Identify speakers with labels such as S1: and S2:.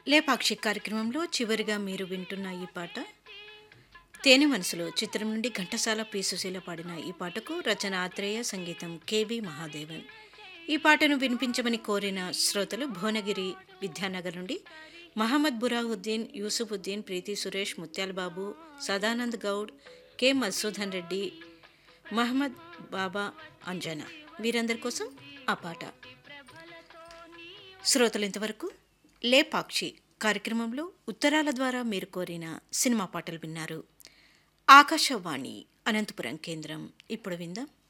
S1: లేపాక్షి కార్యక్రమంలో చివరిగా మీరు వింటున్న ఈ పాట తేనె మనసులో చిత్రం నుండి ఘంటసాల పి సుశీల పాడిన ఈ పాటకు రచన ఆత్రేయ సంగీతం కెవి మహాదేవన్ ఈ పాటను వినిపించమని కోరిన శ్రోతలు భువనగిరి విద్యానగర్ నుండి మహమ్మద్ బురాహుద్దీన్ యూసుఫుద్దీన్ ప్రీతి సురేష్ ముత్యాలబాబు సదానంద్ గౌడ్ కె మధుసూదన్ రెడ్డి మహమ్మద్ బాబా అంజనా వీరందరి కోసం ఆ పాట శ్రోతలు ఇంతవరకు లేపాక్షి కార్యక్రమంలో ఉత్తరాల ద్వారా మీరు కోరిన సినిమా పాటలు విన్నారు ఆకాశవాణి అనంతపురం కేంద్రం ఇప్పుడు విందాం